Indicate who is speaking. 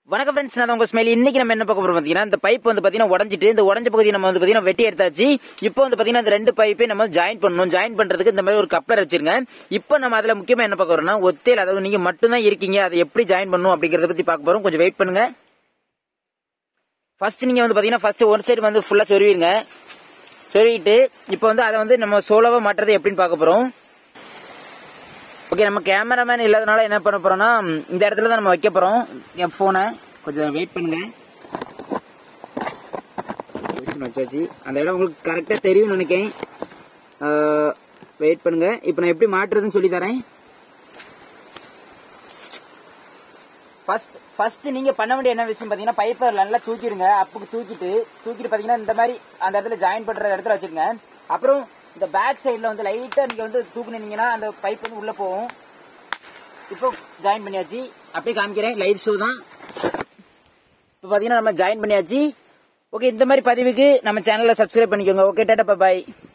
Speaker 1: வணக்கம் ஃப்ரெண்ட்ஸ் நான் உங்க ஸ்மைல் இன்னைக்கு நம்ம என்ன பார்க்க போறோம் பாத்தீங்கன்னா இந்த பைப் வந்து பாத்தீங்கன்னா உடஞ்சிட்டு இந்த உடஞ்ச பகுதியை நம்ம வந்து பாத்தீங்கன்னா வெட்டி எடுத்தாச்சு இப்போ வந்து பாத்தீங்கன்னா இந்த ரெண்டு பைப்பை நம்ம ஜாயின் பண்ணணும் ஜாயின் பண்றதுக்கு இந்த மாதிரி ஒரு கப்ளர் வச்சிருங்க இப்போ நம்ம அதுல முக்கியமா என்ன பார்க்க போறோம்னா ஒத்தையில் அதாவது நீங்க மட்டும்தான் இருக்கீங்க அதை எப்படி ஜாயின் பண்ணணும் அப்படிங்கறத பத்தி பார்க்க போறோம் கொஞ்சம் வெயிட் பண்ணுங்க ஃபர்ஸ்ட் நீங்க வந்து பாத்தீங்கன்னா ஃபர்ஸ்ட் ஒரு சைடு வந்து ஃபுல்லா சொருவிடுங்க சொருவிட்டு இப்போ வந்து அதை வந்து நம்ம சோலோவா மாட்டுறது எப்படின்னு பார்க்க போறோம் ஓகே நம்ம கேமராமேன் இல்லாதனால என்ன பண்ண போறோம்னா இந்த இடத்துல தான் நம்ம வைக்க போறோம் என் போனை கொஞ்சம் வெயிட் பண்ணுங்க Position வச்சாச்சு அந்த இடம் உங்களுக்கு கரெக்டா தெரியும் நினைக்கிறேன் வெயிட் பண்ணுங்க இப்போ நான் எப்படி மாட்டுறதுன்னு சொல்லி தரேன் ஃபர்ஸ்ட் ஃபர்ஸ்ட் நீங்க பண்ண வேண்டிய என்ன விஷயம் பாத்தீங்கன்னா பைப்பை நல்லா தூக்கிடுங்க அப்புக்கு தூக்கிட்டு தூக்கிட்டு பாத்தீங்கன்னா இந்த மாதிரி அந்த இடத்துல ஜாயின் பண்ற இடத்துல வச்சிருங்க அப்புறம் இந்த பேக் சைடுல வந்து லைட்டா நீங்க வந்து தூக்குனீங்கன்னா அந்த பைப் வந்து உள்ள போகும் இப்போ ஜாயின் பண்ணியாச்சு அப்படியே காமிக்கிறேன் லைவ் ஷோ தான் இப்போ பாத்தீங்கன்னா நம்ம ஜாயின் பண்ணியாச்சு ஓகே இந்த மாதிரி பதிவுக்கு நம்ம சேனலை சப்ஸ்கிரைப் பண்ணிக்கோங்க ஓகே டாடா பாய்